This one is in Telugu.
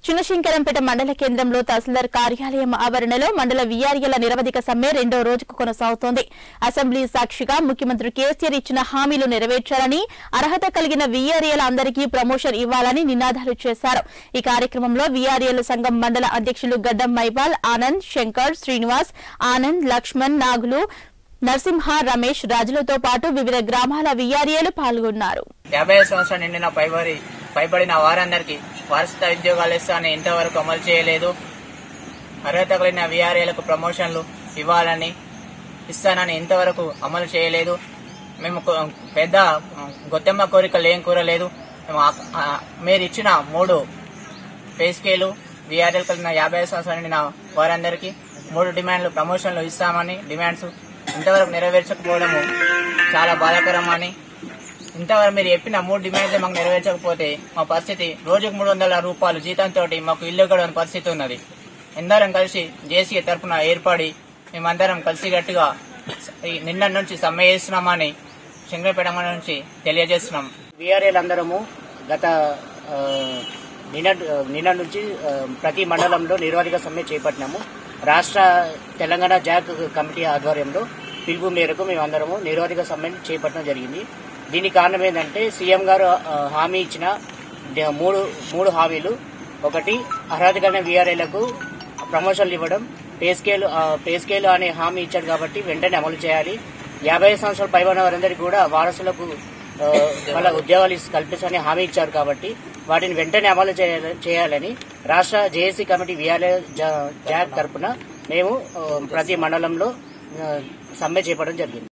చిన్నశంకరంపేట మండల కేంద్రంలో తహసీల్దార్ కార్యాలయం ఆవరణలో మండల వీఆర్ఏల నిరవధిక సమ్మె రెండో రోజుకు కొనసాగుతోంది అసెంబ్లీ సాక్షిగా ముఖ్యమంత్రి కేసీఆర్ ఇచ్చిన హామీలు నెరవేర్చాలని అర్హత కలిగిన వీఆర్ఏల అందరికీ ప్రమోషన్ ఇవ్వాలని నినాదాలు చేశారు ఈ కార్యక్రమంలో వీఆర్ఏల సంఘం మండల అధ్యక్షులు గడ్డం మైపాల్ ఆనంద్ శంకర్ శ్రీనివాస్ ఆనంద్ లక్ష్మణ్ నాగులు నరసింహ రమేష్ రాజులతో పాటు వివిధ గ్రామాల వీఆర్ఏలు పాల్గొన్నారు యాభై ఐదు సంవత్సరాలు నిండిన పైబడి పైబడిన వారందరికీ వారసత్వ ఉద్యోగాలు ఇస్తానని ఇంతవరకు అమలు చేయలేదు అర్హత కలిగిన వీఆర్ఏలకు ప్రమోషన్లు ఇవ్వాలని ఇస్తానని ఇంతవరకు అమలు చేయలేదు మేము కొ- పెద్ద గొత్తెమ్మ కోరికలు ఏం కోరలేదు మేము ఆ- ఆ- మీరు ఇచ్చిన మూడు పే స్కేలు వీఆర్ఎల్ కలిగిన యాభై ఐదు సంవత్సరాలు నిండిన వారందరికీ మూడు డిమాండ్లు ప్రమోషన్లు ఇస్తామని డిమాండ్స్ ఇంతవరకు నెరవేర్చకపోవడము చాలా బాధాకరం అని ఇంతవరకు మీరు చెప్పిన మూడు డిమాండ్స్ మాకు నెరవేర్చకపోతే మా పరిస్థితి రోజుకు మూడు వందల రూపాయలు జీతంతో మాకు ఇల్లు గడవని పరిస్థితి ఉన్నది అందరం కలిసి జేసీ తరఫున ఏర్పడి మేమందరం కలిసికట్టుగా ఈ నిన్న నుంచి సమ్మె చేస్తున్నామని శంకరపేట మండలం నుంచి తెలియజేస్తున్నాం వీఆర్ఏలు అందరము గత ఆ, నిన్న నిన్న నుంచి ఆ, ప్రతి మండలంలో నిరోధిక సమ్మె చేపట్టినాము రాష్ట్ర తెలంగాణ జాక్ కమిటీ ఆధ్వర్యంలో పిలుపు మేరకు మేమందరము నిరోధిక సమ్మెను చేపట్టడం జరిగింది దీనికి కారణం ఏంటంటే సీఎం గారు ఆ, హామీ ఇచ్చిన డ- మూడు మూడు హామీలు ఒకటి అర్హత కలిగిన వీఆర్ఏలకు ప్రమోషన్లు ఇవ్వడం పే స్కేల్ ఆ, పే స్కేల్ అనే హామీ ఇచ్చాడు కాబట్టి వెంటనే అమలు చేయాలి యాభై ఐదు సంవత్సరాలు పైబడిన వారందరికీ కూడా వారసులకు ఆ, వాళ్ళ ఉద్యోగాలు ఇస్- కల్పించని హామీ ఇచ్చారు కాబట్టి వాటిని వెంటనే అమలు చేయాల- చేయాలని రాష్ట్ర జేఏసీ కమిటీ విఆర్ఏ జాక్ తరపున మేము ఆ, ప్రతి మండలంలో ఆ, సమ్మె చేపట్టడం జరిగింది